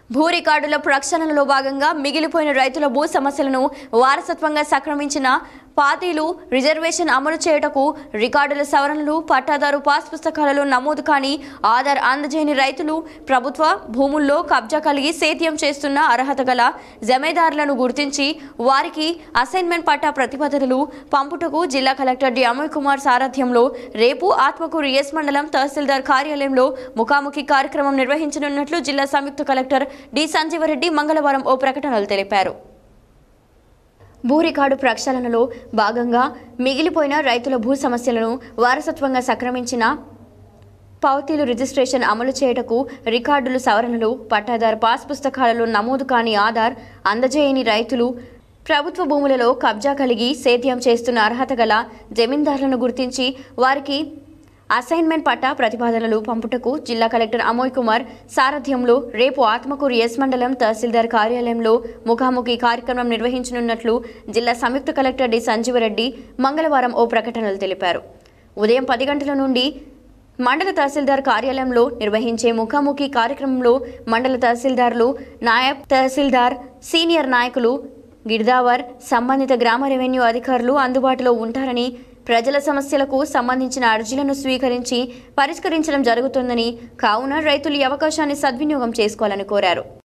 భూ రికార్డుల ప్రక్షాళనలో భాగంగా మిగిలిపోయిన రైతుల భూ సమస్యలను వారసత్వంగా సంక్రమించిన పాతీలు రిజర్వేషన్ అమలు చేయుటకు రికార్డుల సవరణలు పట్టాదారు పాస్ పుస్తకాలలో నమోదు కాని ఆధార్ అందజేయని రైతులు ప్రభుత్వ భూముల్లో కబ్జా కలిగి సేద్యం చేస్తున్న అర్హత గల జమేదారులను గుర్తించి వారికి అసైన్మెంట్ పట్టా ప్రతిపాదనలు పంపుటకు జిల్లా కలెక్టర్ డి అమయ్ కుమార్ సారథ్యంలో రేపు ఆత్మకూరు ఎస్ మండలం తహసీల్దార్ కార్యాలయంలో ముఖాముఖి కార్యక్రమం నిర్వహించనున్నట్లు జిల్లా సంయుక్త కలెక్టర్ డి సంజీవరెడ్డి మంగళవారం ఓ ప్రకటనలో తెలిపారు భూ రికార్డు ప్రక్షాళనలో భాగంగా మిగిలిపోయిన రైతుల భూ సమస్యలను వారసత్వంగా సంక్రమించిన పావతీలు రిజిస్ట్రేషన్ అమలు చేయుటకు రికార్డులు సవరణలు పట్టాదారు పాస్ పుస్తకాలలో నమోదు కాని ఆధార్ అందజేయని రైతులు ప్రభుత్వ భూములలో కబ్జా కలిగి సేద్యం చేస్తున్న అర్హత గల జమీందారులను గుర్తించి వారికి అసైన్మెంట్ పట్టా ప్రతిపాదనలు పంపుటకు జిల్లా కలెక్టర్ అమోయ్ కుమార్ సారథ్యంలో రేపు ఆత్మకూరు ఎస్ మండలం తహసీల్దార్ కార్యాలయంలో ముఖాముఖి కార్యక్రమం నిర్వహించనున్నట్లు జిల్లా సంయుక్త కలెక్టర్ డి సంజీవరెడ్డి మంగళవారం ఓ ప్రకటనలు తెలిపారు ఉదయం పది గంటల నుండి మండల తహసీల్దార్ కార్యాలయంలో నిర్వహించే ముఖాముఖి కార్యక్రమంలో మండల తహసీల్దార్లు నాయబ్ తహసీల్దార్ సీనియర్ నాయకులు గిర్దావర్ సంబంధిత గ్రామ రెవెన్యూ అధికారులు అందుబాటులో ఉంటారని ప్రజల సమస్యలకు సంబంధించిన అర్జీలను స్వీకరించి పరిష్కరించడం జరుగుతుందని కావున రైతులు ఈ అవకాశాన్ని సద్వినియోగం చేసుకోవాలని కోరారు